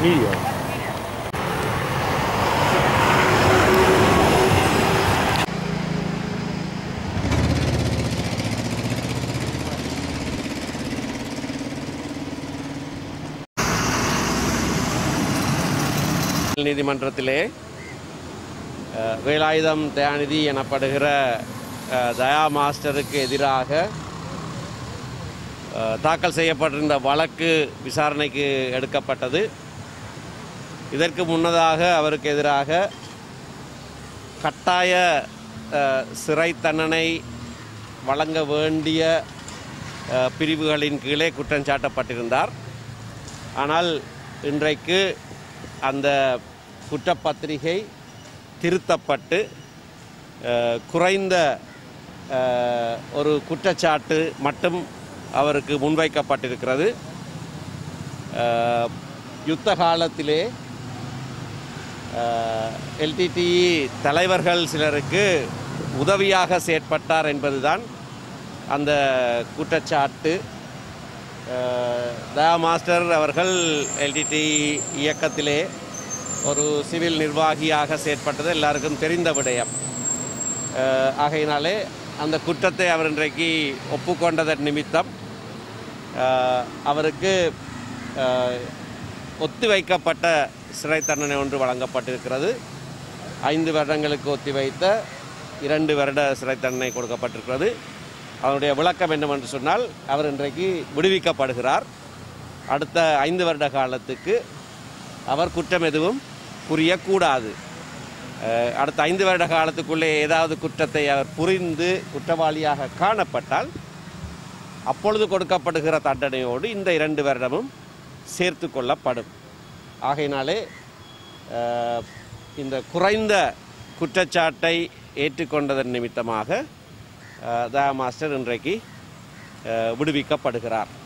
Video. நீதிமன்றத்திலே அஹ், வேலாயுதம் தயாநிதி எனப்படுகிற அஹ், தயா மாஸ்டருக்கு எதிராக அஹ், தாக்கல் செய்யப்பட்டிருந்த வழக்கு விசாரணைக்கு எடுக்கப்பட்டது இதற்கு முன்னதாக அவருக்கு எதிராக கட்டாய அஹ், சிறை தண்டனை வழங்க வேண்டிய அஹ், பிரிவுகளின் கீழே குற்றம் சாட்டப்பட்டிருந்தார் ஆனால் இன்றைக்கு அந்த குற்றப்பத்திரிகை திருத்தப்பட்டு அஹ், குறைந்த அஹ், ஒரு குற்றச்சாட்டு மட்டும் அவருக்கு முன்வைக்கப்பட்டிருக்கிறது அஹ், யுத்த காலத்திலே எல்டிடிஇ தலைவர்கள் சிலருக்கு உதவியாக செயற்பட்டார் என்பதுதான் அந்த குற்றச்சாட்டு அஹ், தயா மாஸ்டர் அவர்கள் எல்டிடி இயக்கத்திலே ஒரு சிவில் நிர்வாகியாக செயற்பட்டது எல்லாருக்கும் தெரிந்த விடயம் அஹ், ஆகையினாலே அந்த குற்றத்தை அவர் இன்றைக்கு ஒப்புக்கொண்டதன் நிமித்தம் அஹ், அவருக்கு அஹ், ஒத்திவைக்கப்பட்ட சிறை தண்டனை ஒன்று வழங்கப்பட்டிருக்கிறது ஐந்து வருடங்களுக்கு ஒத்திவைத்த இரண்டு வருட சிறை தண்டனை கொடுக்கப்பட்டிருக்கிறது அவருடைய விளக்கம் என்னவென்று சொன்னால் அவர் இன்றைக்கு விடுவிக்கப்படுகிறார் அடுத்த ஐந்து வருட காலத்துக்கு அவர் குற்றம் எதுவும் புரியக்கூடாது அஹ், அடுத்த ஐந்து வருட காலத்துக்குள்ளே ஏதாவது குற்றத்தை அவர் புரிந்து குற்றவாளியாக காணப்பட்டால் அப்பொழுது கொடுக்கப்படுகிற தண்டனையோடு இந்த இரண்டு வருடமும் சேர்த்து கொள்ளப்படும் ஆகையினாலே அஹ், இந்த குறைந்த குற்றச்சாட்டை ஏற்றுக்கொண்டதன் நிமித்தமாக அஹ், தயா மாஸ்டர் இன்றைக்கு அஹ், விடுவிக்கப்படுகிறார்